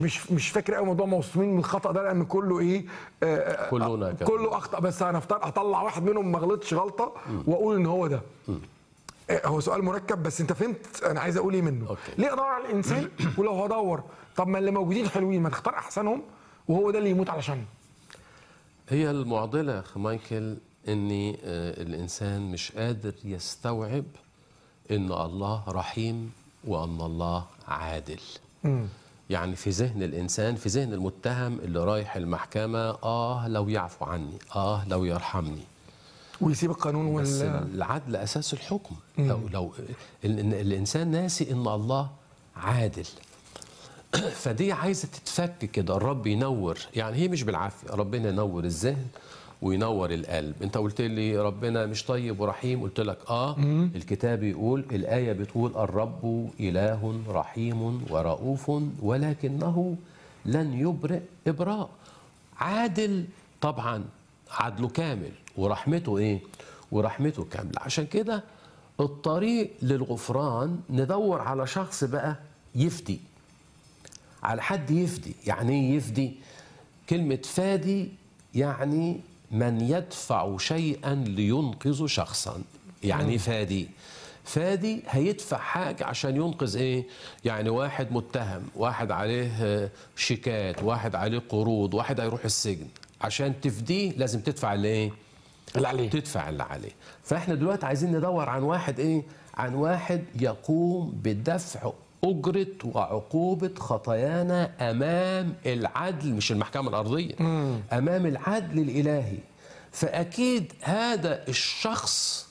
مش مش فاكر قوي موضوع موصومين من الخطا ده لان كله ايه آه، كلنا كده. كله اخطا بس هنفترض اطلع واحد منهم ما غلطش غلطه واقول ان هو ده آه، هو سؤال مركب بس انت فهمت انا عايز اقول ايه منه أوكي. ليه ادور على الانسان ولو هدور طب ما اللي موجودين حلوين ما تختار احسنهم وهو ده اللي يموت علشانه هي المعضلة يا أخي مايكل إن آه، الإنسان مش قادر يستوعب إن الله رحيم وأن الله عادل يعني في ذهن الإنسان في ذهن المتهم اللي رايح المحكمة آه لو يعفو عني آه لو يرحمني ويسيب القانون بس وال العدل اساس الحكم لو لو ال- ال- الانسان ناسي ان الله عادل فدي عايزه تتفك كده الرب ينور يعني هي مش بالعافيه ربنا ينور الذهن وينور القلب انت قلت لي ربنا مش طيب ورحيم قلت لك اه الكتاب يقول الايه بتقول الرب اله رحيم ورؤوف ولكنه لن يبرئ ابراء عادل طبعا عدله كامل ورحمته ايه ورحمته كامله عشان كده الطريق للغفران ندور على شخص بقى يفدي على حد يفدي يعني ايه يفدي كلمة فادي يعني من يدفع شيئا لينقذ شخصا يعني إيه فادي فادي هيدفع حاجة عشان ينقذ ايه يعني واحد متهم واحد عليه آه، شيكات واحد عليه قروض واحد هيروح السجن عشان تفديه لازم تدفع اللي ايه اللي عليه تدفع اللي عليه فاحنا دلوقتي عايزين ندور عن واحد ايه عن واحد يقوم بدفع أجرة وعقوبة خطايانا أمام العدل مش المحكمة الأرضية أمام العدل الإلهي فأكيد هذا الشخص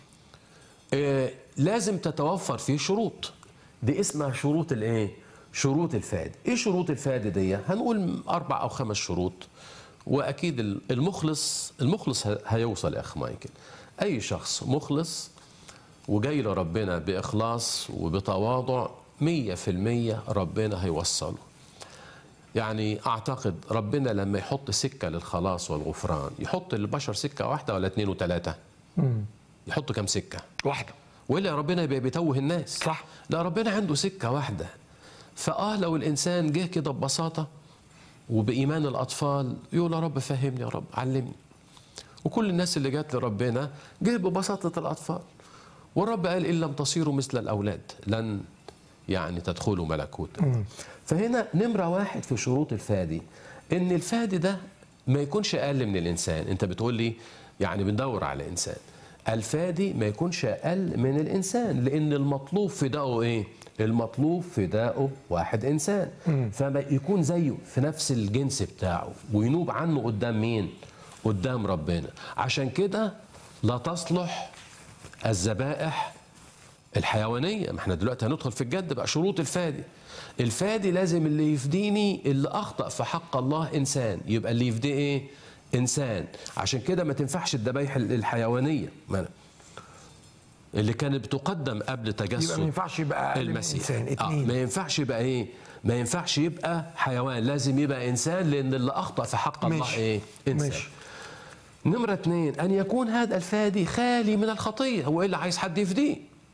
آه، لازم تتوفر فيه شروط دي اسمها شروط الايه شروط الفاد ايه شروط الفاد دي هنقول اربع او خمس شروط واكيد المخلص المخلص ه- هيوصل يا اخ مايكل اي شخص مخلص وجاي لربنا باخلاص وبتواضع مية في المية ربنا هيوصله يعني اعتقد ربنا لما يحط سكه للخلاص والغفران يحط للبشر سكه واحده ولا اتنين وتلاته يحط كم سكه واحده والا ربنا يبقى بيتوه الناس صح. لا ربنا عنده سكه واحده فاه لو الانسان جه كده ببساطه وبايمان الاطفال يقول يا رب فهمني يا رب علمني وكل الناس اللي جات لربنا جه ببساطه الاطفال والرب قال ان لم تصيروا مثل الاولاد لن يعني تدخلوا ملكوت فهنا نمره واحد في شروط الفادي ان الفادي ده ما يكونش اقل من الانسان انت بتقول لي يعني بندور على انسان الفادي ما يكونش اقل من الانسان لان المطلوب فدائه ايه المطلوب فدائه واحد انسان فما يكون زيه في نفس الجنس بتاعه وينوب عنه قدام مين قدام ربنا عشان كده لا تصلح الذبائح الحيوانية ما احنا دلوقتي هندخل في الجد بقى شروط الفادي الفادي لازم اللي يفديني اللي أخطأ في حق الله إنسان يبقى اللي يفديه إيه إنسان عشان كده ما تنفعش الذبايح الحيوانية ما أنا- اللي كانت بتقدم قبل تجسد يبقى ما ينفعش يبقى اقل من المسيح انسان آه اتنين ما ينفعش يبقى ايه ما ينفعش يبقى حيوان لازم يبقى انسان لان اللي اخطا في حق الله ماشي. ايه انسان ماشي. نمرة اثنين أن يكون هذا الفادي خالي من الخطية هو إيه اللي عايز حد يفديه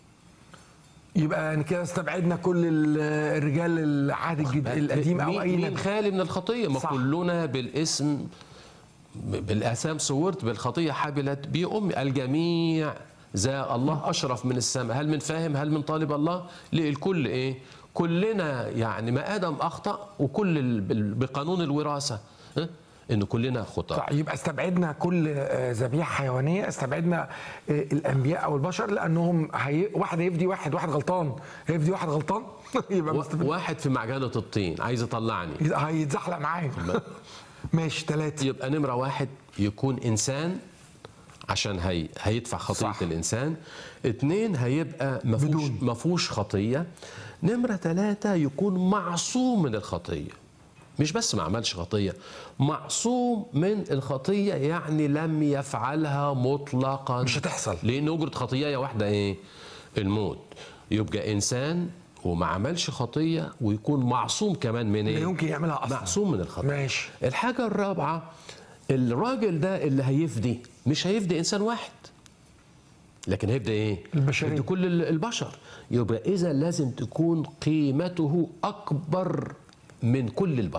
يبقى يعني كده استبعدنا كل ال- الرجال العهد الجد... القديم او مين- اي مين نبي خالي من الخطية ما صح. كلنا بالاسم بالآثام صورت بالخطية حبلت بي أمي الجميع ذا الله أشرف من السماء هل من فاهم هل من طالب الله لا الكل إيه كلنا يعني ما آدم أخطأ وكل ال- بال- بقانون الوراثة ها؟ إن كلنا خطأ صح يبقى استبعدنا كل آه، ذبيحه حيوانيه استبعدنا آه، الانبياء او البشر لانهم هي... واحد هيفدي واحد واحد غلطان هيفدي واحد غلطان يبقى و- مستفيد واحد في معجنة الطين عايز يطلعني هيتزحلق معايا ماشي ثلاثه يبقى نمرة واحد يكون إنسان عشان هي هيدفع خطية صح. صح. الإنسان اتنين هيبقى مفهوش, بدون. مفهوش خطية نمرة ثلاثة يكون معصوم من الخطية مش بس ما عملش خطية معصوم من الخطية يعني لم يفعلها مطلقا مش هتحصل. لأن أجرة خطية واحدة إيه الموت يبقى إنسان وما عملش خطية ويكون معصوم كمان من إيه لا يمكن يعملها اصلا معصوم من الخطأ ماشي. الحاجة الرابعة الراجل ده اللي هيفدي مش هيفدي إنسان واحد لكن هيفدي إيه؟ البشرية. هيفدي كل ال- البشر يبقى إذا لازم تكون قيمته أكبر من كل البشر